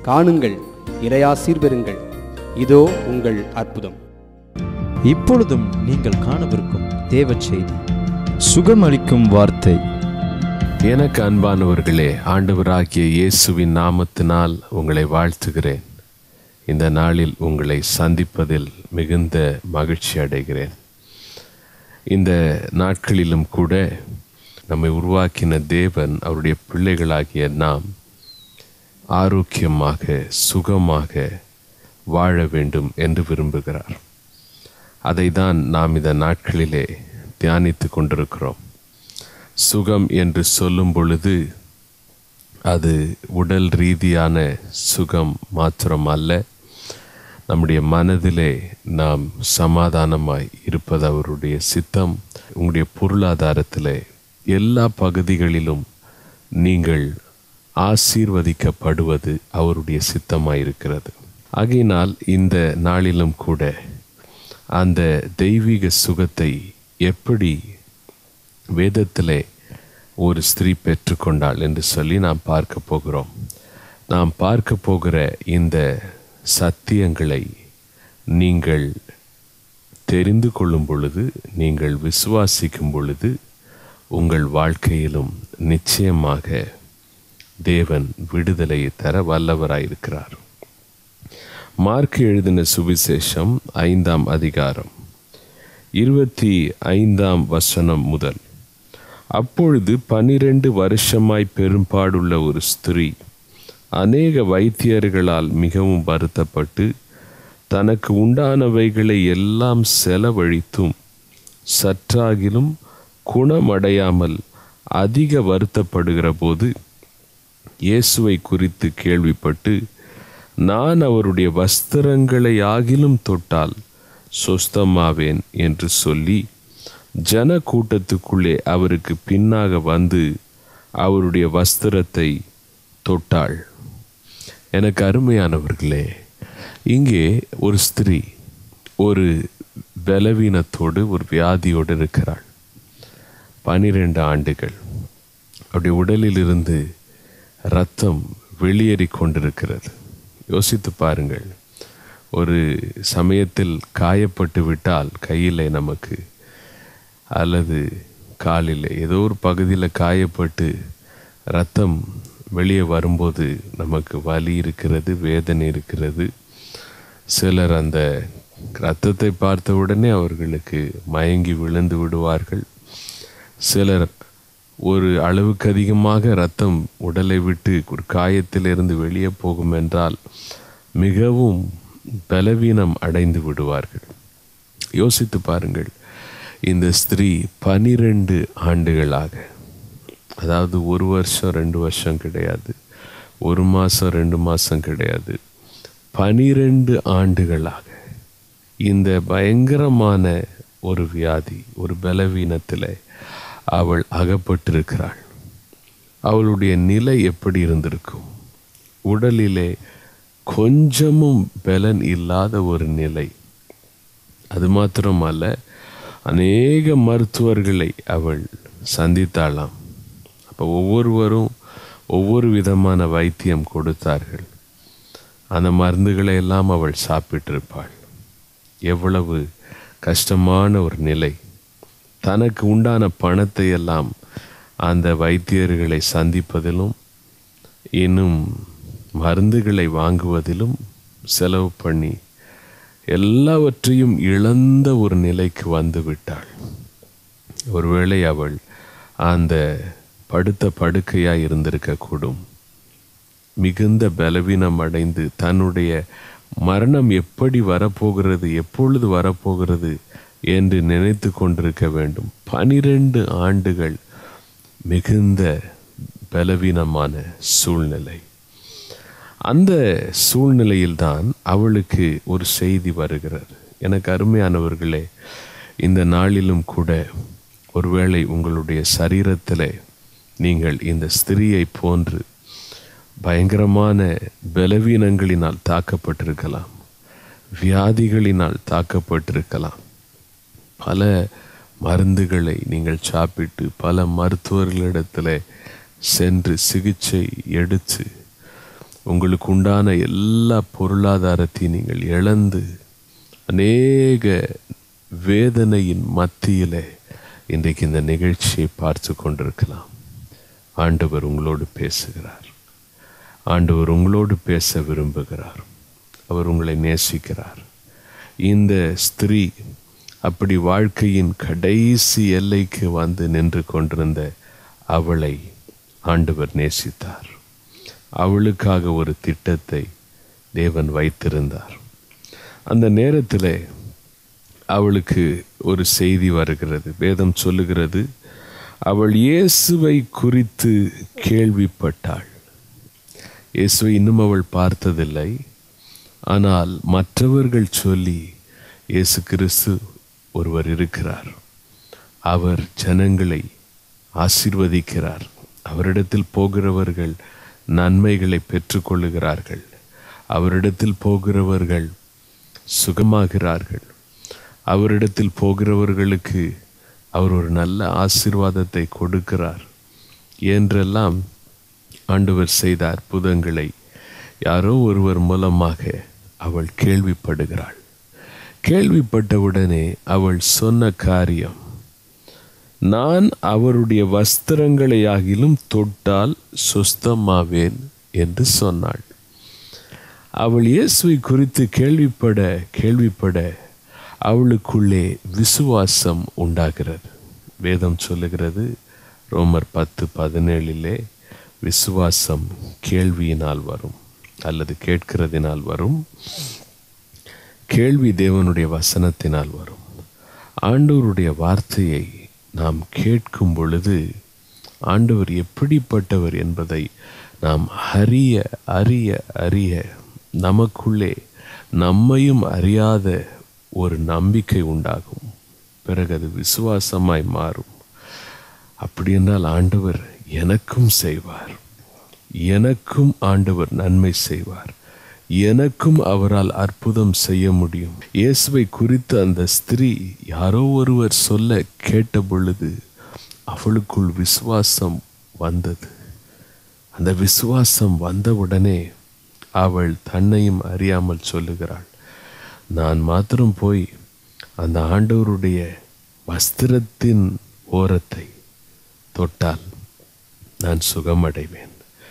காணுங்கள் இறையாசீர் பெறுங்கள் இதோ உங்கள் அற்புதம் இப்பொழுதும் நீங்கள் காணவிருக்கும் தேவ செய்தி சுகமளிக்கும் வார்த்தை எனக்கு அன்பானவர்களே ஆண்டவராகிய இயேசுவின் நாமத்தினால் உங்களை வாழ்த்துகிறேன் இந்த நாளில் உங்களை சந்திப்பதில் மிகுந்த மகிழ்ச்சி அடைகிறேன் இந்த நாட்களிலும் கூட நம்மை உருவாக்கின தேவன் அவருடைய பிள்ளைகளாகிய நாம் ஆரோக்கியமாக சுகமாக வாழ வேண்டும் என்று விரும்புகிறார் அதை தான் நாம் இந்த நாட்களிலே தியானித்து கொண்டிருக்கிறோம் சுகம் என்று சொல்லும் பொழுது அது உடல் ரீதியான சுகம் மாத்திரம் அல்ல நம்முடைய மனதிலே நாம் சமாதானமாய் இருப்பது அவருடைய சித்தம் உங்களுடைய பொருளாதாரத்திலே எல்லா பகுதிகளிலும் நீங்கள் ஆசீர்வதிக்கப்படுவது அவருடைய சித்தமாயிருக்கிறது ஆகையினால் இந்த நாளிலும் கூட அந்த தெய்வீக சுகத்தை எப்படி வேதத்திலே ஒரு ஸ்திரீ பெற்றுக்கொண்டாள் என்று சொல்லி நாம் பார்க்க போகிறோம் நாம் பார்க்க போகிற இந்த சத்தியங்களை நீங்கள் தெரிந்து கொள்ளும் பொழுது நீங்கள் விசுவாசிக்கும் பொழுது உங்கள் வாழ்க்கையிலும் நிச்சயமாக தேவன் விடுதலையை தர வல்லவராயிருக்கிறார் மார்க் எழுதின சுவிசேஷம் ஐந்தாம் அதிகாரம் இருபத்தி ஐந்தாம் வசனம் முதல் அப்பொழுது பனிரெண்டு வருஷமாய் பெரும்பாடுள்ள ஒரு ஸ்திரீ அநேக வைத்தியர்களால் மிகவும் வருத்தப்பட்டு தனக்கு உண்டானவைகளை எல்லாம் செலவழித்தும் சற்றாகிலும் குணமடையாமல் அதிக வருத்தப்படுகிற போது இயேசுவை குறித்து கேள்விப்பட்டு நான் அவருடைய வஸ்திரங்களை ஆகிலும் தொட்டால் சொஸ்தமாவேன் என்று சொல்லி ஜன கூட்டத்துக்குள்ளே அவருக்கு பின்னாக வந்து அவருடைய வஸ்திரத்தை தொட்டாள் எனக்கு அருமையானவர்களே இங்கே ஒரு ஸ்திரீ ஒரு பலவீனத்தோடு ஒரு வியாதியோடு இருக்கிறாள் பனிரெண்டு ஆண்டுகள் அவருடைய உடலிலிருந்து இரத்தம் வெளியேறி கொண்டிருக்கிறது யோசித்து பாருங்கள் ஒரு சமயத்தில் காயப்பட்டு விட்டால் கையில் நமக்கு அல்லது காலில் ஏதோ ஒரு பகுதியில் காயப்பட்டு ரத்தம் வெளியே வரும்போது நமக்கு வலி இருக்கிறது வேதனை இருக்கிறது சிலர் அந்த இரத்தத்தை பார்த்த உடனே அவர்களுக்கு மயங்கி விழுந்து விடுவார்கள் சிலர் ஒரு அளவுக்கு அதிகமாக ரத்தம் உடலை விட்டு ஒரு காயத்திலிருந்து வெளியே போகும் என்றால் மிகவும் பலவீனம் அடைந்து விடுவார்கள் யோசித்து பாருங்கள் இந்த ஸ்திரீ பனிரெண்டு ஆண்டுகளாக அதாவது ஒரு வருஷம் ரெண்டு வருஷம் கிடையாது ஒரு மாதம் ரெண்டு மாதம் கிடையாது பனிரெண்டு ஆண்டுகளாக இந்த பயங்கரமான ஒரு வியாதி ஒரு பலவீனத்தில் அவள் அகப்பட்டிருக்கிறாள் அவளுடைய நிலை எப்படி இருந்திருக்கும் உடலிலே கொஞ்சமும் பலன் இல்லாத ஒரு நிலை அது மாத்திரமல்ல அநேக மருத்துவர்களை அவள் சந்தித்தாளாம் அப்போ ஒவ்வொருவரும் ஒவ்வொரு விதமான வைத்தியம் கொடுத்தார்கள் அந்த மருந்துகளை எல்லாம் அவள் சாப்பிட்டிருப்பாள் எவ்வளவு கஷ்டமான ஒரு நிலை தனக்கு உண்டான பணத்தை எல்லாம் அந்த வைத்தியர்களை சந்திப்பதிலும் இன்னும் மருந்துகளை வாங்குவதிலும் செலவு பண்ணி எல்லாவற்றையும் இழந்த ஒரு நிலைக்கு வந்து விட்டாள் ஒருவேளை அவள் அந்த படுத்த படுக்கையாய் இருந்திருக்கக்கூடும் மிகுந்த பலவீனம் அடைந்து தன்னுடைய மரணம் எப்படி வரப்போகிறது எப்பொழுது வரப்போகிறது என்று நினைத்து கொண்டிருக்க வேண்டும் பனிரெண்டு ஆண்டுகள் மிகுந்த பலவீனமான சூழ்நிலை அந்த சூழ்நிலையில்தான் அவளுக்கு ஒரு செய்தி வருகிறது எனக்கு அருமையானவர்களே இந்த நாளிலும் கூட ஒருவேளை உங்களுடைய சரீரத்தில் நீங்கள் இந்த ஸ்திரியை போன்று பயங்கரமான பலவீனங்களினால் தாக்கப்பட்டிருக்கலாம் வியாதிகளினால் தாக்கப்பட்டிருக்கலாம் பல மருந்துகளை நீங்கள் சாப்பிட்டு பல மருத்துவர்களிடத்தில் சென்று சிகிச்சை எடுத்து உங்களுக்கு உண்டான எல்லா பொருளாதாரத்தையும் நீங்கள் இழந்து அநேக வேதனையின் மத்தியிலே இன்றைக்கு இந்த நிகழ்ச்சியை பார்த்து கொண்டிருக்கலாம் ஆண்டவர் உங்களோடு பேசுகிறார் ஆண்டவர் உங்களோடு பேச விரும்புகிறார் அவர் உங்களை நேசிக்கிறார் இந்த ஸ்திரீ அப்படி வாழ்க்கையின் கடைசி எல்லைக்கு வந்து நின்று கொண்டிருந்த அவளை ஆண்டவர் நேசித்தார் அவளுக்காக ஒரு திட்டத்தை தேவன் வைத்திருந்தார் அந்த நேரத்தில் அவளுக்கு ஒரு செய்தி வருகிறது வேதம் சொல்லுகிறது அவள் இயேசுவை குறித்து கேள்விப்பட்டாள் இயேசுவை இன்னும் அவள் பார்த்ததில்லை ஆனால் மற்றவர்கள் சொல்லி இயேசு கிறிஸ்து ஒருவர் இருக்கிறார் அவர் ஜனங்களை ஆசீர்வதிக்கிறார் அவரிடத்தில் போகிறவர்கள் நன்மைகளை பெற்றுக்கொள்ளுகிறார்கள் அவரிடத்தில் போகிறவர்கள் சுகமாகிறார்கள் அவரிடத்தில் போகிறவர்களுக்கு அவர் ஒரு நல்ல ஆசீர்வாதத்தை கொடுக்கிறார் என்றெல்லாம் ஆண்டவர் செய்த அற்புதங்களை யாரோ ஒருவர் மூலமாக அவள் கேள்விப்படுகிறாள் கேள்விப்பட்டவுடனே அவள் சொன்ன காரியம் நான் அவருடைய வஸ்திரங்களை ஆகிலும் தொட்டால் சுஸ்தமாவேன் என்று சொன்னாள் அவள் இயேசுவை குறித்து கேள்விப்பட கேள்விப்பட அவளுக்குள்ளே விசுவாசம் உண்டாகிறது வேதம் சொல்லுகிறது ரோமர் பத்து பதினேழிலே விசுவாசம் கேள்வியினால் வரும் அல்லது கேட்கிறதினால் வரும் கேள்வி தேவனுடைய வசனத்தினால் வரும் ஆண்டவருடைய வார்த்தையை நாம் கேட்கும் பொழுது ஆண்டவர் எப்படிப்பட்டவர் என்பதை நாம் அறிய அறிய அறிய நமக்குள்ளே நம்மையும் அறியாத ஒரு நம்பிக்கை உண்டாகும் பிறகு அது விசுவாசமாய் மாறும் அப்படி என்றால் ஆண்டவர் எனக்கும் செய்வார் எனக்கும் ஆண்டவர் நன்மை செய்வார் எனக்கும் அவரால் அற்புதம் செய்ய முடியும் இயேசுவை குறித்து அந்த ஸ்திரீ யாரோ ஒருவர் சொல்ல கேட்ட பொழுது அவளுக்குள் விசுவாசம் வந்தது அந்த விசுவாசம் வந்தவுடனே அவள் தன்னையும் அறியாமல் சொல்லுகிறாள் நான் மாத்திரம் போய் அந்த ஆண்டவருடைய வஸ்திரத்தின் ஓரத்தை தொட்டால் நான் சுகமடைவேன்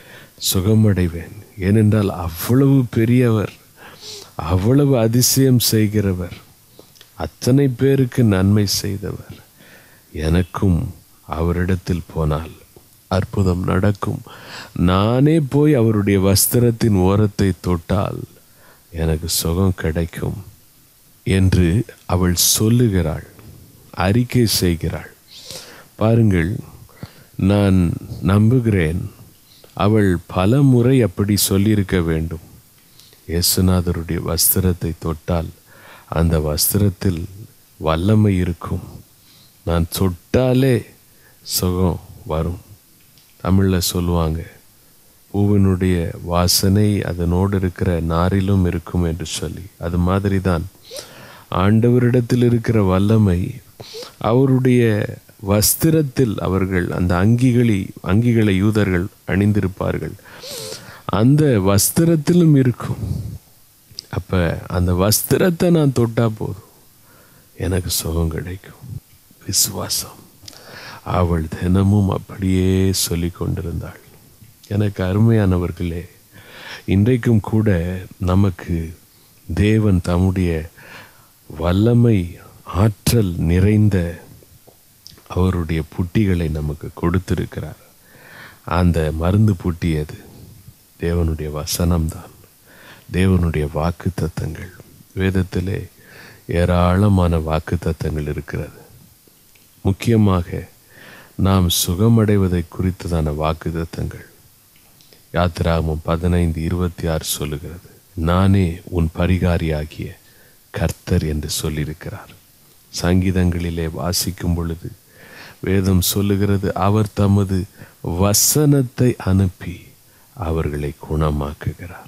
சுகமடைவேன் ஏனென்றால் அவ்வளவு பெரியவர் அவ்வளவு அதிசயம் செய்கிறவர் அத்தனை பேருக்கு நன்மை செய்தவர் எனக்கும் அவரிடத்தில் போனால் அற்புதம் நடக்கும் நானே போய் அவருடைய வஸ்திரத்தின் ஓரத்தை தொட்டால் எனக்கு சுகம் கிடைக்கும் என்று அவள் சொல்லுகிறாள் அறிக்கை செய்கிறாள் பாருங்கள் நான் நம்புகிறேன் அவள் பல முறை அப்படி சொல்லியிருக்க வேண்டும் இயேசுநாதருடைய வஸ்திரத்தை தொட்டால் அந்த வஸ்திரத்தில் வல்லமை இருக்கும் நான் தொட்டாலே சுகம் வரும் தமிழில் சொல்லுவாங்க பூவினுடைய வாசனை அதனோடு இருக்கிற நாரிலும் இருக்கும் என்று சொல்லி அது மாதிரி தான் ஆண்டவரிடத்தில் இருக்கிற வல்லமை அவருடைய வஸ்திரத்தில் அவர்கள் அந்த அங்கிகளை அங்கிகளை யூதர்கள் அணிந்திருப்பார்கள் அந்த வஸ்திரத்திலும் இருக்கும் அப்ப அந்த வஸ்திரத்தை நான் தொட்டா போதும் எனக்கு சுகம் கிடைக்கும் விசுவாசம் அவள் தினமும் அப்படியே சொல்லி கொண்டிருந்தாள் எனக்கு அருமையானவர்களே இன்றைக்கும் கூட நமக்கு தேவன் தம்முடைய வல்லமை ஆற்றல் நிறைந்த அவருடைய புட்டிகளை நமக்கு கொடுத்திருக்கிறார் அந்த மருந்து புட்டி அது தேவனுடைய வசனம்தான் தேவனுடைய வாக்கு தத்தங்கள் வேதத்திலே ஏராளமான வாக்கு தத்தங்கள் இருக்கிறது முக்கியமாக நாம் சுகமடைவதை குறித்ததான வாக்கு தத்தங்கள் யாத்திராகமும் பதினைந்து இருபத்தி ஆறு சொல்லுகிறது நானே உன் பரிகாரியாகிய கர்த்தர் என்று சொல்லியிருக்கிறார் சங்கீதங்களிலே வாசிக்கும் பொழுது வேதம் சொல்லுகிறது அவர் தமது வசனத்தை அனுப்பி அவர்களை குணமாக்குகிறார்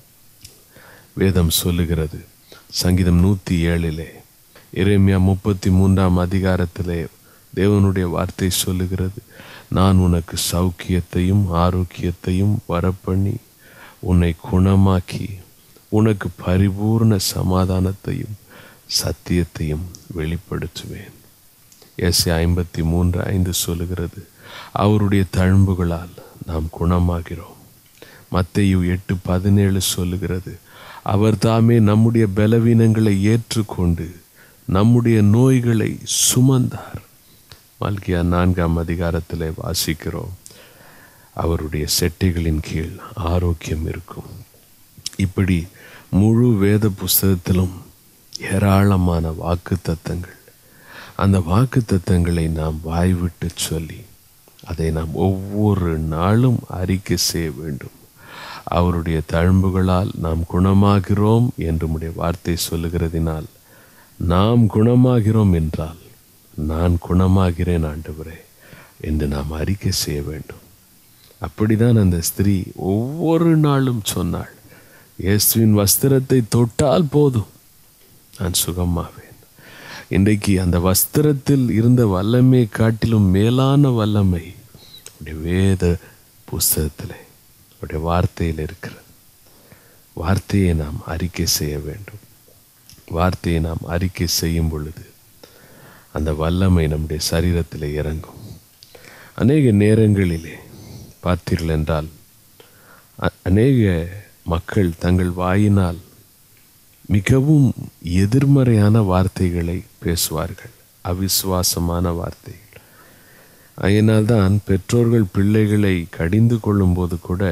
வேதம் சொல்லுகிறது சங்கீதம் நூற்றி ஏழிலே இறைமையா முப்பத்தி மூன்றாம் அதிகாரத்திலே தேவனுடைய வார்த்தை சொல்லுகிறது நான் உனக்கு சௌக்கியத்தையும் ஆரோக்கியத்தையும் வரப்பண்ணி உன்னை குணமாக்கி உனக்கு பரிபூர்ண சமாதானத்தையும் சத்தியத்தையும் வெளிப்படுத்துவேன் எஸ் ஐம்பத்தி மூன்று ஐந்து சொல்லுகிறது அவருடைய தழும்புகளால் நாம் குணமாகிறோம் மத்தேயு எட்டு பதினேழு சொல்லுகிறது அவர் தாமே நம்முடைய பலவீனங்களை ஏற்றுக்கொண்டு நம்முடைய நோய்களை சுமந்தார் மல்கியா நான்காம் அதிகாரத்தில் வாசிக்கிறோம் அவருடைய செட்டைகளின் கீழ் ஆரோக்கியம் இருக்கும் இப்படி முழு வேத புஸ்தகத்திலும் ஏராளமான வாக்கு தத்தங்கள் அந்த வாக்கு தத்தங்களை நாம் வாய்விட்டு சொல்லி அதை நாம் ஒவ்வொரு நாளும் அறிக்கை செய்ய வேண்டும் அவருடைய தழும்புகளால் நாம் குணமாகிறோம் என்று நம்முடைய வார்த்தை சொல்லுகிறதினால் நாம் குணமாகிறோம் என்றால் நான் குணமாகிறேன் ஆண்டவரே என்று நாம் அறிக்கை செய்ய வேண்டும் அப்படிதான் அந்த ஸ்திரீ ஒவ்வொரு நாளும் சொன்னாள் இயேசுவின் வஸ்திரத்தை தொட்டால் போதும் நான் சுகமாவேன் இன்றைக்கு அந்த வஸ்திரத்தில் இருந்த வல்லமை காட்டிலும் மேலான வல்லமை உடைய வேத புஸ்தகத்தில் உடைய வார்த்தையில் இருக்கிறது வார்த்தையை நாம் அறிக்கை செய்ய வேண்டும் வார்த்தையை நாம் அறிக்கை செய்யும் பொழுது அந்த வல்லமை நம்முடைய சரீரத்தில் இறங்கும் அநேக நேரங்களிலே பார்த்தீர்கள் என்றால் அ- அநேக மக்கள் தங்கள் வாயினால் மிகவும் எதிர்மறையான வார்த்தைகளை பேசுவார்கள் அவிசுவாசமான வார்த்தைகள் அதனால்தான் பெற்றோர்கள் பிள்ளைகளை கடிந்து கொள்ளும்போது கூட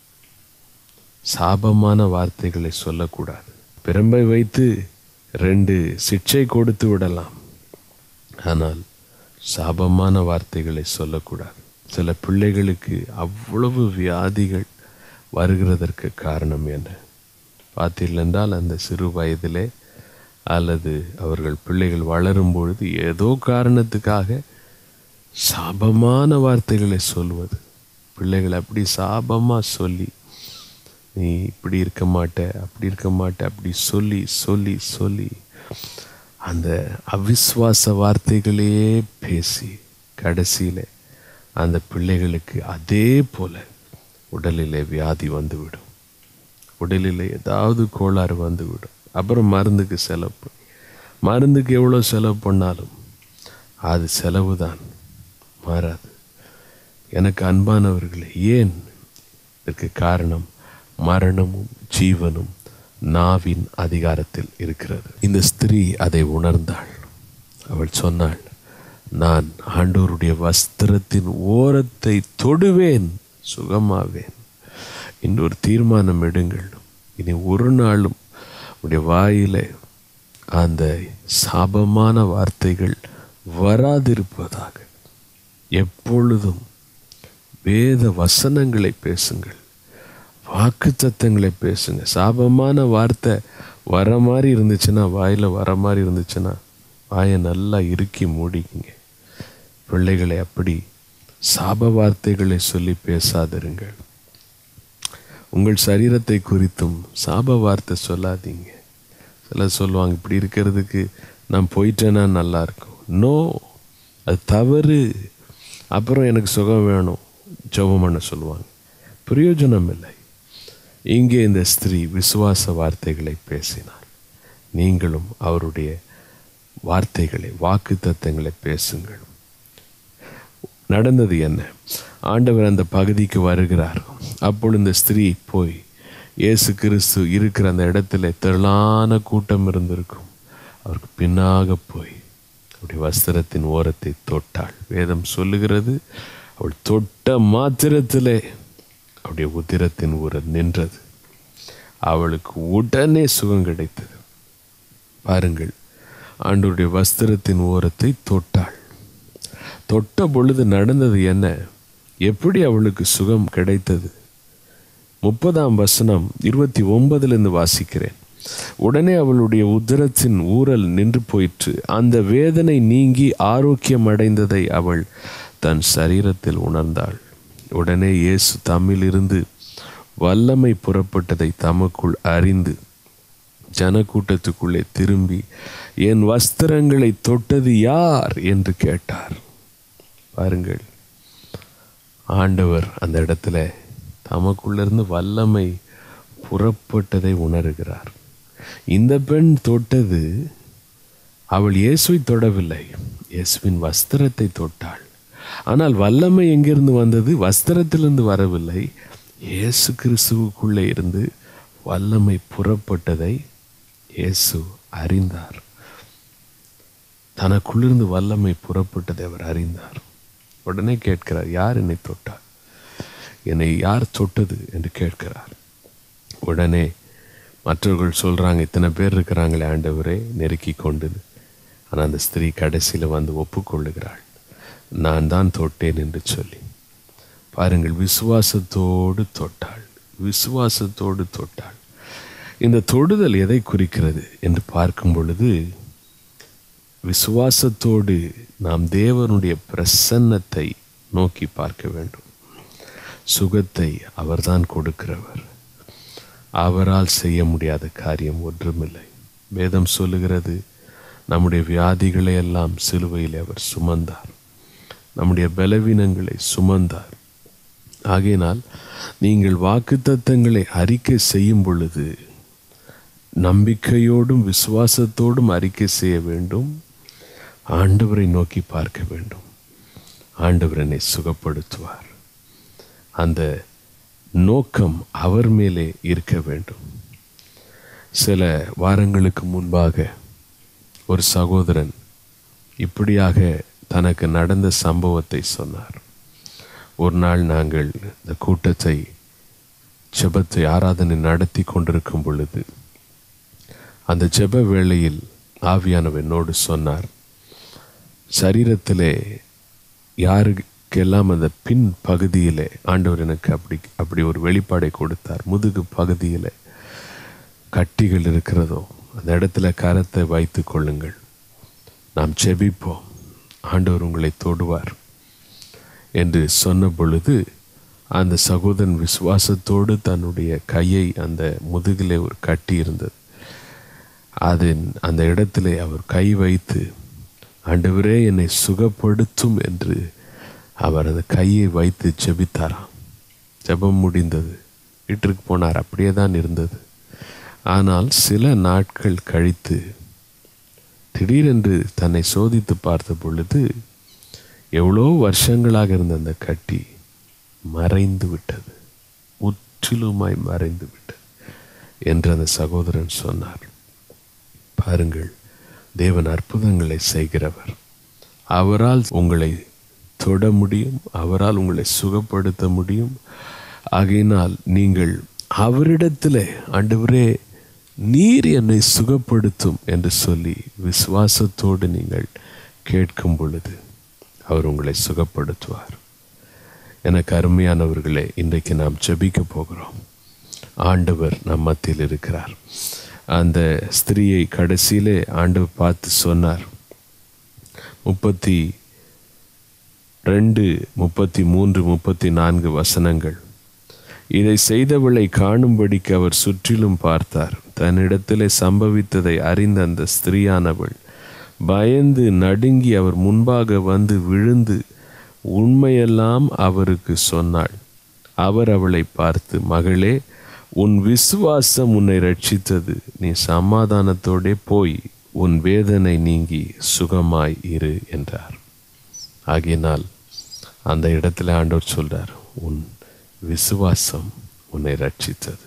சாபமான வார்த்தைகளை சொல்லக்கூடாது பிரம்பை வைத்து ரெண்டு சிக்ஷை கொடுத்து விடலாம் ஆனால் சாபமான வார்த்தைகளை சொல்லக்கூடாது சில பிள்ளைகளுக்கு அவ்வளவு வியாதிகள் வருகிறதற்கு காரணம் என்ன பார்த்தீர்கள் என்றால் அந்த சிறு வயதிலே அல்லது அவர்கள் பிள்ளைகள் வளரும் பொழுது ஏதோ காரணத்துக்காக சாபமான வார்த்தைகளை சொல்வது பிள்ளைகள் அப்படி சாபமாக சொல்லி நீ இப்படி இருக்க மாட்ட அப்படி இருக்க மாட்ட அப்படி சொல்லி சொல்லி சொல்லி அந்த அவிஸ்வாச வார்த்தைகளையே பேசி கடைசியில் அந்த பிள்ளைகளுக்கு அதே போல உடலிலே வியாதி வந்துவிடும் உடலில் ஏதாவது கோளாறு வந்துவிடும் அப்புறம் மருந்துக்கு செலவு பண்ணி மருந்துக்கு எவ்வளோ செலவு பண்ணாலும் அது செலவு தான் மாறாது எனக்கு அன்பானவர்களே ஏன் இதற்கு காரணம் மரணமும் ஜீவனும் நாவின் அதிகாரத்தில் இருக்கிறது இந்த ஸ்திரீ அதை உணர்ந்தாள் அவள் சொன்னாள் நான் ஆண்டோருடைய வஸ்திரத்தின் ஓரத்தை தொடுவேன் சுகமாவேன் இன்னொரு தீர்மானம் எடுங்கள் இனி ஒரு நாளும் உடைய வாயிலே அந்த சாபமான வார்த்தைகள் வராதிருப்பதாக எப்பொழுதும் வேத வசனங்களை பேசுங்கள் வாக்குத்தத்தங்களை பேசுங்க சாபமான வார்த்தை வர மாதிரி இருந்துச்சுன்னா வாயில் வர மாதிரி இருந்துச்சுன்னா வாயை நல்லா இறுக்கி மூடிக்குங்க பிள்ளைகளை அப்படி சாப வார்த்தைகளை சொல்லி பேசாதிருங்கள் உங்கள் சரீரத்தை குறித்தும் சாப வார்த்தை சொல்லாதீங்க சிலர் சொல்லுவாங்க இப்படி இருக்கிறதுக்கு நான் போயிட்டேன்னா நல்லா இருக்கும் நோ அது தவறு அப்புறம் எனக்கு சுகம் வேணும் ஜெபம் பண்ண சொல்லுவாங்க பிரயோஜனம் இல்லை இங்கே இந்த ஸ்திரீ விசுவாச வார்த்தைகளை பேசினார் நீங்களும் அவருடைய வார்த்தைகளை வாக்கு தத்தங்களை பேசுங்கள் நடந்தது என்ன ஆண்டவர் அந்த பகுதிக்கு வருகிறார் அப்பொழுது இந்த ஸ்திரீ போய் இயேசு கிறிஸ்து இருக்கிற அந்த இடத்துல திரளான கூட்டம் இருந்திருக்கும் அவருக்கு பின்னாக போய் அவருடைய வஸ்திரத்தின் ஓரத்தை தொட்டாள் வேதம் சொல்லுகிறது அவள் தொட்ட மாத்திரத்திலே அவருடைய உதிரத்தின் ஊரல் நின்றது அவளுக்கு உடனே சுகம் கிடைத்தது பாருங்கள் ஆண்டவருடைய வஸ்திரத்தின் ஓரத்தை தொட்டாள் தொட்ட பொழுது நடந்தது என்ன எப்படி அவளுக்கு சுகம் கிடைத்தது முப்பதாம் வசனம் இருபத்தி ஒன்பதிலிருந்து வாசிக்கிறேன் உடனே அவளுடைய உதரத்தின் ஊரல் நின்று போயிற்று அந்த வேதனை நீங்கி ஆரோக்கியம் அடைந்ததை அவள் தன் சரீரத்தில் உணர்ந்தாள் உடனே இயேசு தம்மிலிருந்து வல்லமை புறப்பட்டதை தமக்குள் அறிந்து ஜனக்கூட்டத்துக்குள்ளே திரும்பி என் வஸ்திரங்களை தொட்டது யார் என்று கேட்டார் பாருங்கள் ஆண்டவர் அந்த இடத்துல தமக்குள்ளிருந்து வல்லமை புறப்பட்டதை உணர்கிறார் இந்த பெண் தொட்டது அவள் இயேசுவை தொடவில்லை இயேசுவின் வஸ்திரத்தை தொட்டாள் ஆனால் வல்லமை எங்கிருந்து வந்தது வஸ்திரத்திலிருந்து வரவில்லை இயேசு கிறிஸ்துவுக்குள்ளே இருந்து வல்லமை புறப்பட்டதை இயேசு அறிந்தார் தனக்குள்ளிருந்து வல்லமை புறப்பட்டதை அவர் அறிந்தார் உடனே கேட்கிறார் யார் என்னை தொட்டார் என்னை யார் தொட்டது என்று கேட்கிறார் உடனே மற்றவர்கள் சொல்கிறாங்க இத்தனை பேர் இருக்கிறாங்களே ஆண்டவரே நெருக்கி கொண்டு ஆனால் அந்த ஸ்திரீ கடைசியில் வந்து ஒப்புக்கொள்ளுகிறாள் நான் தான் தொட்டேன் என்று சொல்லி பாருங்கள் விசுவாசத்தோடு தொட்டாள் விசுவாசத்தோடு தொட்டாள் இந்த தொடுதல் எதை குறிக்கிறது என்று பார்க்கும் பொழுது விசுவாசத்தோடு நாம் தேவனுடைய பிரசன்னத்தை நோக்கி பார்க்க வேண்டும் சுகத்தை அவர்தான் கொடுக்கிறவர் அவரால் செய்ய முடியாத காரியம் ஒன்றுமில்லை வேதம் சொல்லுகிறது நம்முடைய வியாதிகளை எல்லாம் சிலுவையில் அவர் சுமந்தார் நம்முடைய பலவீனங்களை சுமந்தார் ஆகையினால் நீங்கள் வாக்குத்தத்தங்களை அறிக்கை செய்யும் பொழுது நம்பிக்கையோடும் விசுவாசத்தோடும் அறிக்கை செய்ய வேண்டும் ஆண்டவரை நோக்கி பார்க்க வேண்டும் ஆண்டவர் என்னை சுகப்படுத்துவார் அந்த நோக்கம் அவர் மேலே இருக்க வேண்டும் சில வாரங்களுக்கு முன்பாக ஒரு சகோதரன் இப்படியாக தனக்கு நடந்த சம்பவத்தை சொன்னார் ஒரு நாள் நாங்கள் இந்த கூட்டத்தை ஜெபத்தை ஆராதனை நடத்தி கொண்டிருக்கும் பொழுது அந்த ஜெப வேளையில் ஆவியானவர் என்னோடு சொன்னார் சரீரத்திலே யாருக்கெல்லாம் அந்த பின் பகுதியிலே ஆண்டவர் எனக்கு அப்படி அப்படி ஒரு வெளிப்பாடை கொடுத்தார் முதுகு பகுதியில் கட்டிகள் இருக்கிறதோ அந்த இடத்துல கரத்தை வைத்து கொள்ளுங்கள் நாம் செபிப்போம் ஆண்டவர் உங்களை தொடுவார் என்று சொன்ன பொழுது அந்த சகோதரன் விசுவாசத்தோடு தன்னுடைய கையை அந்த முதுகிலே ஒரு கட்டி இருந்தது அதன் அந்த இடத்திலே அவர் கை வைத்து ஆண்டவரே என்னை சுகப்படுத்தும் என்று அவர் அந்த கையை வைத்து ஜெபித்தாராம் ஜெபம் முடிந்தது வீட்டிற்கு போனார் அப்படியே தான் இருந்தது ஆனால் சில நாட்கள் கழித்து திடீரென்று தன்னை சோதித்து பார்த்த பொழுது எவ்வளோ வருஷங்களாக இருந்த அந்த கட்டி மறைந்து விட்டது முற்றிலுமாய் மறைந்து விட்டது என்று அந்த சகோதரன் சொன்னார் பாருங்கள் தேவன் அற்புதங்களை செய்கிறவர் அவரால் உங்களை தொட முடியும் அவரால் உங்களை சுகப்படுத்த முடியும் ஆகையினால் நீங்கள் அவரிடத்தில் ஆண்டவரே நீர் என்னை சுகப்படுத்தும் என்று சொல்லி விசுவாசத்தோடு நீங்கள் கேட்கும் பொழுது அவர் உங்களை சுகப்படுத்துவார் எனக்கு அருமையானவர்களே இன்றைக்கு நாம் ஜெபிக்க போகிறோம் ஆண்டவர் நம் மத்தியில் இருக்கிறார் அந்த ஸ்திரீயை கடைசியிலே ஆண்டவர் பார்த்து சொன்னார் முப்பத்தி ரெண்டு முப்பத்தி மூன்று முப்பத்தி நான்கு வசனங்கள் இதை செய்தவளை காணும்படிக்கு அவர் சுற்றிலும் பார்த்தார் தன்னிடத்திலே சம்பவித்ததை அறிந்த அந்த ஸ்திரீயானவள் பயந்து நடுங்கி அவர் முன்பாக வந்து விழுந்து உண்மையெல்லாம் அவருக்கு சொன்னாள் அவர் அவளை பார்த்து மகளே உன் விசுவாசம் உன்னை ரட்சித்தது நீ சமாதானத்தோடே போய் உன் வேதனை நீங்கி சுகமாய் இரு என்றார் ஆகையினால் அந்த இடத்துல ஆண்டவர் சொல்றார் உன் விசுவாசம் உன்னை ரட்சித்தது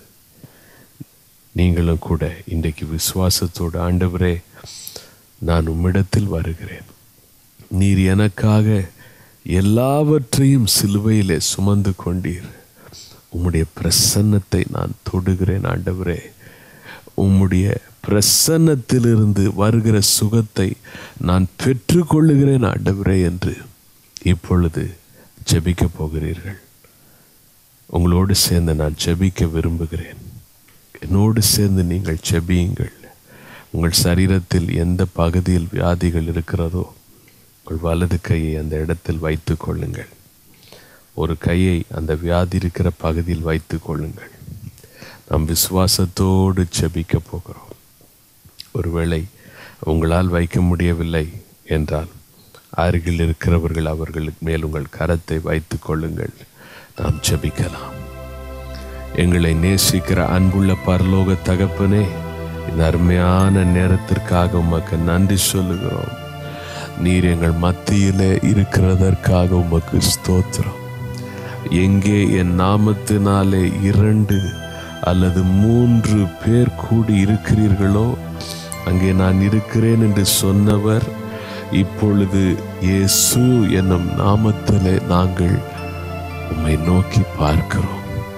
நீங்களும் கூட இன்றைக்கு விசுவாசத்தோடு ஆண்டவரே நான் உம்மிடத்தில் வருகிறேன் நீர் எனக்காக எல்லாவற்றையும் சிலுவையிலே சுமந்து கொண்டீர் உம்முடைய பிரசன்னத்தை நான் தொடுகிறேன் ஆண்டவரே உம்முடைய பிரசன்னத்திலிருந்து வருகிற சுகத்தை நான் பெற்றுக்கொள்ளுகிறேன் ஆண்டவரே என்று இப்பொழுது ஜெபிக்க போகிறீர்கள் உங்களோடு சேர்ந்து நான் ஜெபிக்க விரும்புகிறேன் என்னோடு சேர்ந்து நீங்கள் ஜெபியுங்கள் உங்கள் சரீரத்தில் எந்த பகுதியில் வியாதிகள் இருக்கிறதோ உங்கள் வலது கையை அந்த இடத்தில் வைத்து கொள்ளுங்கள் ஒரு கையை அந்த வியாதி இருக்கிற பகுதியில் வைத்து கொள்ளுங்கள் நாம் விசுவாசத்தோடு ஜெபிக்க போகிறோம் ஒருவேளை உங்களால் வைக்க முடியவில்லை என்றால் அருகில் இருக்கிறவர்கள் அவர்களுக்கு மேல் உங்கள் கரத்தை வைத்து கொள்ளுங்கள் நாம் ஜெபிக்கலாம் எங்களை நேசிக்கிற அன்புள்ள பரலோக தகப்பனே இந்த அருமையான நேரத்திற்காக உமக்கு நன்றி சொல்லுகிறோம் நீர் எங்கள் மத்தியிலே இருக்கிறதற்காக உமக்கு ஸ்தோத்திரம் எங்கே என் நாமத்தினாலே இரண்டு அல்லது மூன்று பேர் கூடி இருக்கிறீர்களோ அங்கே நான் இருக்கிறேன் என்று சொன்னவர் இப்பொழுது இயேசு என்னும் நாமத்திலே நாங்கள் உம்மை நோக்கி பார்க்கிறோம்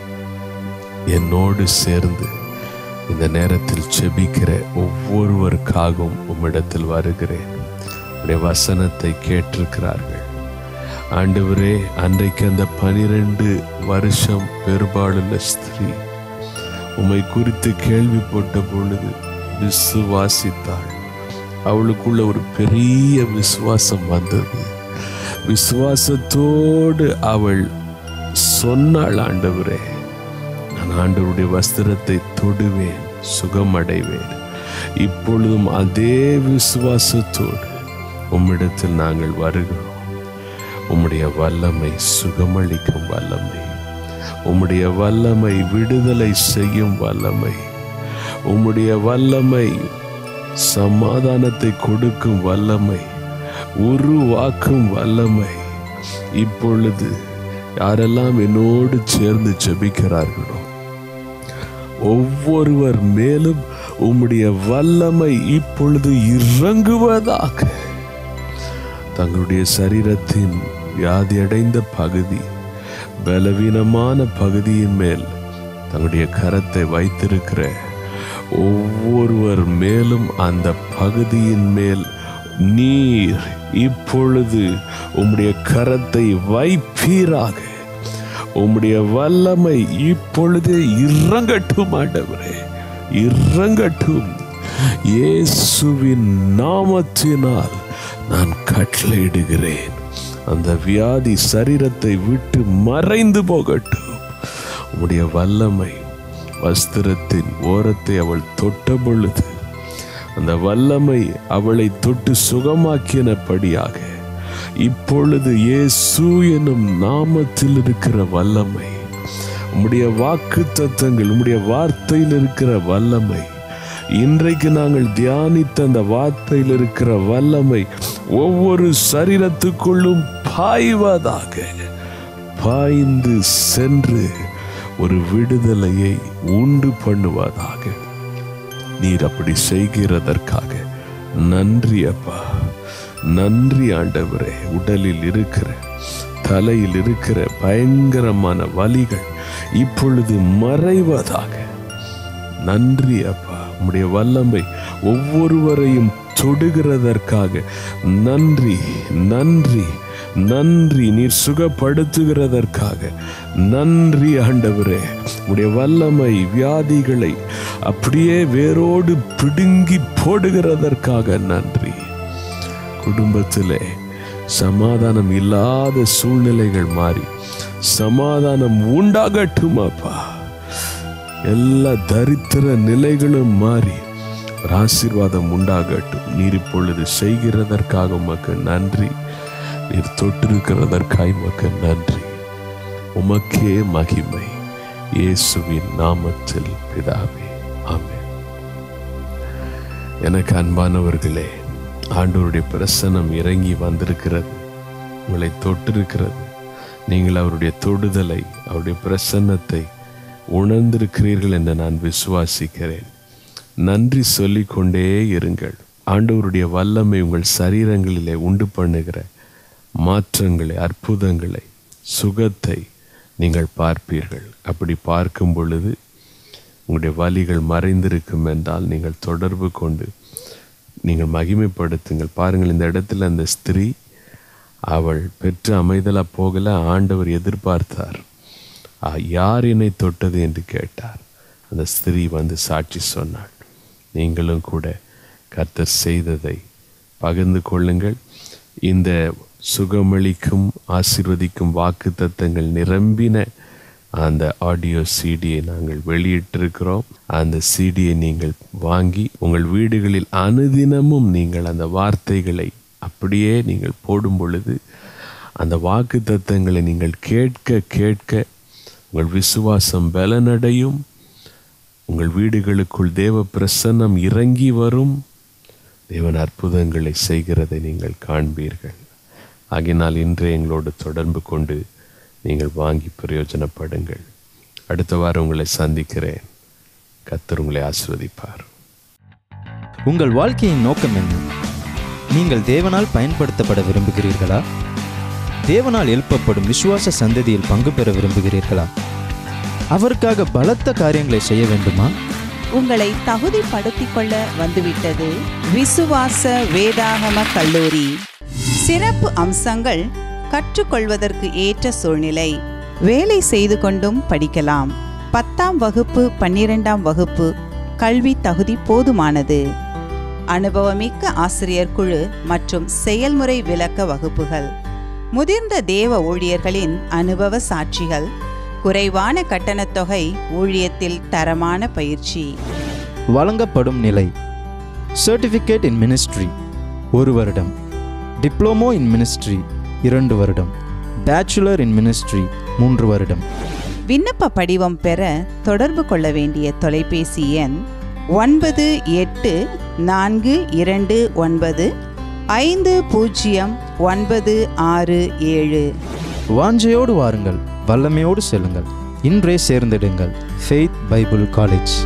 என்னோடு சேர்ந்து இந்த நேரத்தில் செபிக்கிற ஒவ்வொருவருக்காகவும் உம்மிடத்தில் வருகிறேன் உடைய வசனத்தை கேட்டிருக்கிறார்கள் ஆண்டவரே அன்றைக்கு அந்த பனிரெண்டு வருஷம் பெருபாடுள்ள ஸ்திரீ உம்மை குறித்து கேள்விப்பட்ட பொழுது விசுவாசித்தாள் அவளுக்குள்ள ஒரு பெரிய விசுவாசம் வந்தது விசுவாசத்தோடு அவள் சொன்னாள் ஆண்டவரே நான் ஆண்டவருடைய வஸ்திரத்தை தொடுவேன் சுகமடைவேன் இப்பொழுதும் அதே விசுவாசத்தோடு உம்மிடத்தில் நாங்கள் வருகிறோம் உம்முடைய வல்லமை சுகமளிக்கும் வல்லமை உம்முடைய வல்லமை விடுதலை செய்யும் வல்லமை உம்முடைய வல்லமை சமாதானத்தை கொடுக்கும் வல்லமை உருவாக்கும் வல்லமை இப்பொழுது யாரெல்லாம் என்னோடு சேர்ந்து ஜெபிக்கிறார்களோ ஒவ்வொருவர் மேலும் உம்முடைய வல்லமை இப்பொழுது இறங்குவதாக தங்களுடைய சரீரத்தின் வியாதியடைந்த பகுதி பலவீனமான பகுதியின் மேல் தங்களுடைய கரத்தை வைத்திருக்கிற ஒவ்வொருவர் மேலும் அந்த பகுதியின் மேல் நீர் இப்பொழுது உம்முடைய கரத்தை வைப்பீராக உம்முடைய வல்லமை இப்பொழுதே இறங்கட்டும் ஆண்டவரே இறங்கட்டும் இயேசுவின் நாமத்தினால் நான் கட்டளையிடுகிறேன் அந்த வியாதி சரீரத்தை விட்டு மறைந்து போகட்டும் உம்முடைய வல்லமை வஸ்திரத்தின் ஓரத்தை அவள் தொட்ட பொழுது அந்த வல்லமை அவளை தொட்டு சுகமாக்கினபடியாக இப்பொழுது இயேசு எனும் நாமத்தில் இருக்கிற வல்லமை உம்முடைய வாக்கு தத்தங்கள் உம்முடைய வார்த்தையில் இருக்கிற வல்லமை இன்றைக்கு நாங்கள் தியானித்த அந்த வார்த்தையில் இருக்கிற வல்லமை ஒவ்வொரு சரீரத்துக்குள்ளும் பாய்வதாக பாய்ந்து சென்று ஒரு விடுதலையை உண்டு பண்ணுவதாக நீர் அப்படி செய்கிறதற்காக நன்றி அப்பா நன்றி ஆண்டவரே உடலில் இருக்கிற தலையில் இருக்கிற பயங்கரமான வலிகள் இப்பொழுது மறைவதாக நன்றி அப்பா உம்முடைய வல்லமை ஒவ்வொருவரையும் தொடுகிறதற்காக நன்றி நன்றி நன்றி நீர் சுகப்படுத்துகிறதற்காக நன்றி ஆண்டவரே உடைய வல்லமை வியாதிகளை அப்படியே வேரோடு பிடுங்கி போடுகிறதற்காக நன்றி குடும்பத்திலே சமாதானம் இல்லாத சூழ்நிலைகள் மாறி சமாதானம் உண்டாகட்டும் அப்பா எல்லா தரித்திர நிலைகளும் மாறி ஒரு ஆசீர்வாதம் உண்டாகட்டும் நீர் இப்பொழுது செய்கிறதற்காக உமக்கு நன்றி நீர் தொட்டிருக்கிறதற்காக உமக்கு நன்றி உமக்கே மகிமை இயேசுவின் நாமத்தில் பிதாவே ஆமென் எனக்கு அன்பானவர்களே ஆண்டவருடைய பிரசனம் இறங்கி வந்திருக்கிறது உங்களை தொட்டிருக்கிறது நீங்கள் அவருடைய தொடுதலை அவருடைய பிரசன்னத்தை உணர்ந்திருக்கிறீர்கள் என்று நான் விசுவாசிக்கிறேன் நன்றி சொல்லிக்கொண்டே இருங்கள் ஆண்டவருடைய வல்லமை உங்கள் சரீரங்களிலே உண்டு பண்ணுகிற மாற்றங்களை அற்புதங்களை சுகத்தை நீங்கள் பார்ப்பீர்கள் அப்படி பார்க்கும் பொழுது உங்களுடைய வலிகள் மறைந்திருக்கும் என்றால் நீங்கள் தொடர்பு கொண்டு நீங்கள் மகிமைப்படுத்துங்கள் பாருங்கள் இந்த இடத்துல அந்த ஸ்திரீ அவள் பெற்று அமைதலாக போகல ஆண்டவர் எதிர்பார்த்தார் ஆ, யார் என்னை தொட்டது என்று கேட்டார் அந்த ஸ்திரீ வந்து சாட்சி சொன்னாள் நீங்களும் கூட கர்த்தர் செய்ததை பகிர்ந்து கொள்ளுங்கள் இந்த சுகமளிக்கும் ஆசீர்வதிக்கும் வாக்கு தத்தங்கள் நிரம்பின அந்த ஆடியோ சிடியை நாங்கள் வெளியிட்டிருக்கிறோம் அந்த சிடியை நீங்கள் வாங்கி உங்கள் வீடுகளில் அனுதினமும் நீங்கள் அந்த வார்த்தைகளை அப்படியே நீங்கள் போடும் பொழுது அந்த வாக்கு தத்தங்களை நீங்கள் கேட்க கேட்க உங்கள் விசுவாசம் பலனடையும் உங்கள் வீடுகளுக்குள் தேவ பிரசன்னம் இறங்கி வரும் தேவன் அற்புதங்களை செய்கிறதை நீங்கள் காண்பீர்கள் ஆகினால் இன்றே எங்களோடு தொடர்பு கொண்டு நீங்கள் வாங்கி பிரயோஜனப்படுங்கள் அடுத்த வாரம் உங்களை சந்திக்கிறேன் கத்தர் உங்களை ஆசிர்வதிப்பார் உங்கள் வாழ்க்கையின் நோக்கம் என்ன நீங்கள் தேவனால் பயன்படுத்தப்பட விரும்புகிறீர்களா தேவனால் எழுப்பப்படும் விசுவாச சந்ததியில் பங்கு பெற விரும்புகிறீர்களா அவருக்காக பலத்த காரியங்களை செய்ய வேண்டுமா உங்களை தகுதிப்படுத்திக் கொள்ள வந்துவிட்டது விசுவாச வேதாகம கல்லூரி சிறப்பு அம்சங்கள் கற்றுக்கொள்வதற்கு ஏற்ற சூழ்நிலை வேலை செய்து கொண்டும் படிக்கலாம் பத்தாம் வகுப்பு பன்னிரெண்டாம் வகுப்பு கல்வி தகுதி போதுமானது அனுபவமிக்க ஆசிரியர் குழு மற்றும் செயல்முறை விளக்க வகுப்புகள் முதிர்ந்த தேவ ஊழியர்களின் அனுபவ சாட்சிகள் குறைவான கட்டணத் தொகை ஊழியத்தில் தரமான பயிற்சி வழங்கப்படும் நிலை சர்டிஃபிகேட் இன் மினிஸ்ட்ரி ஒரு வருடம் டிப்ளமோ இன் மினிஸ்ட்ரி இரண்டு வருடம் பேச்சுலர் இன் மினிஸ்ட்ரி மூன்று வருடம் விண்ணப்ப படிவம் பெற தொடர்பு கொள்ள வேண்டிய தொலைபேசி எண் ஒன்பது எட்டு நான்கு இரண்டு ஒன்பது ஐந்து பூஜ்ஜியம் ஒன்பது ஆறு ஏழு வாஞ்சையோடு வாருங்கள் வல்லமையோடு செல்லுங்கள் இன்றே சேர்ந்திடுங்கள் ஃபெய்த் பைபிள் காலேஜ்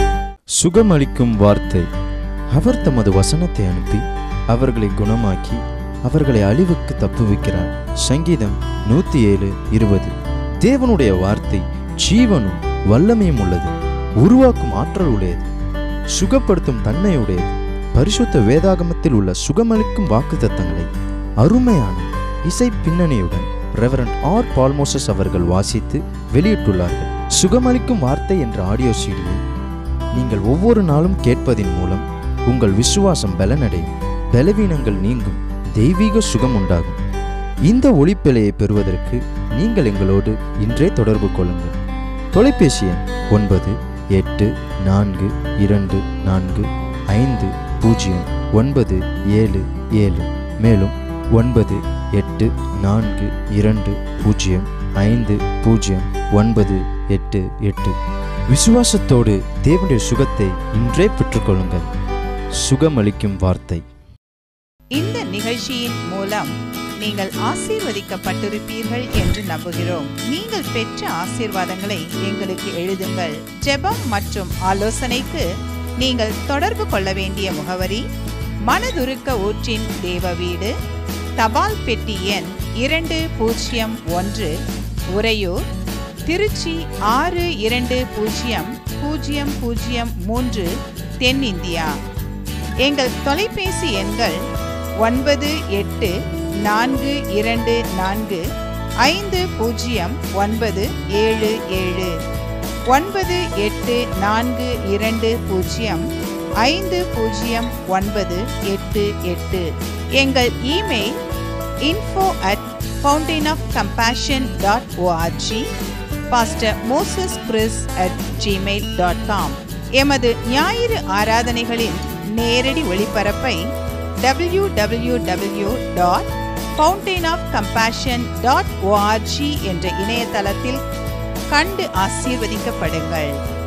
சுகமளிக்கும் வார்த்தை அவர் தமது வசனத்தை அனுப்பி அவர்களை குணமாக்கி அவர்களை அழிவுக்கு தப்புவிக்கிறார் சங்கீதம் நூத்தி ஏழு இருபது தேவனுடைய வார்த்தை ஜீவனும் வல்லமையும் உள்ளது உருவாக்கும் ஆற்றல் உடையது சுகப்படுத்தும் தன்மையுடையது பரிசுத்த வேதாகமத்தில் உள்ள சுகமளிக்கும் வாக்குத்தத்தங்களை அருமையான இசை பின்னணியுடன் ரெவரண்ட் ஆர் பால்மோசஸ் அவர்கள் வாசித்து வெளியிட்டுள்ளார்கள் சுகமளிக்கும் வார்த்தை என்ற ஆடியோ சீடியை நீங்கள் ஒவ்வொரு நாளும் கேட்பதின் மூலம் உங்கள் விசுவாசம் பலனடையும் பலவீனங்கள் நீங்கும் தெய்வீக சுகம் உண்டாகும் இந்த ஒளிப்பிழையை பெறுவதற்கு நீங்கள் எங்களோடு இன்றே தொடர்பு கொள்ளுங்கள் தொலைபேசி எண் ஒன்பது எட்டு நான்கு இரண்டு நான்கு ஐந்து பூஜ்ஜியம் ஒன்பது ஏழு ஏழு மேலும் ஒன்பது எட்டு நான்கு இரண்டு பூஜ்ஜியம் ஐந்து பூஜ்ஜியம் ஒன்பது எட்டு எட்டு விசுவாசத்தோடு தேவனுடைய சுகத்தை இன்றே பெற்றுக்கொள்ளுங்கள் சுகமளிக்கும் வார்த்தை இந்த நிகழ்ச்சியின் மூலம் நீங்கள் ஆசீர்வதிக்கப்பட்டிருப்பீர்கள் என்று நம்புகிறோம் நீங்கள் பெற்ற ஆசீர்வாதங்களை எங்களுக்கு எழுதுங்கள் ஜெபம் மற்றும் ஆலோசனைக்கு நீங்கள் தொடர்பு கொள்ள வேண்டிய முகவரி மனதுருக்க ஊற்றின் தேவ வீடு தபால் பெட்டி எண் இரண்டு பூஜ்ஜியம் ஒன்று உறையூர் திருச்சி ஆறு இரண்டு பூஜ்ஜியம் பூஜ்ஜியம் பூஜ்ஜியம் மூன்று தென்னிந்தியா எங்கள் தொலைபேசி எண்கள் ஒன்பது எட்டு நான்கு இரண்டு நான்கு ஐந்து பூஜ்ஜியம் ஒன்பது ஏழு ஏழு ஒன்பது எட்டு நான்கு இரண்டு பூஜ்ஜியம் ஐந்து பூஜ்ஜியம் ஒன்பது எட்டு எட்டு எங்கள் email info at fountain of compassion dot org pastor Moses Chris at Gmail dot com எமது ஞாயிறு ஆராதனைகளின் நேரடி ஒளிபரப்பை W W W dot fountain of compassion dot org என்ற இணையதளத்தில் கண்டு ஆசீர்வதிக்கப்படுங்கள்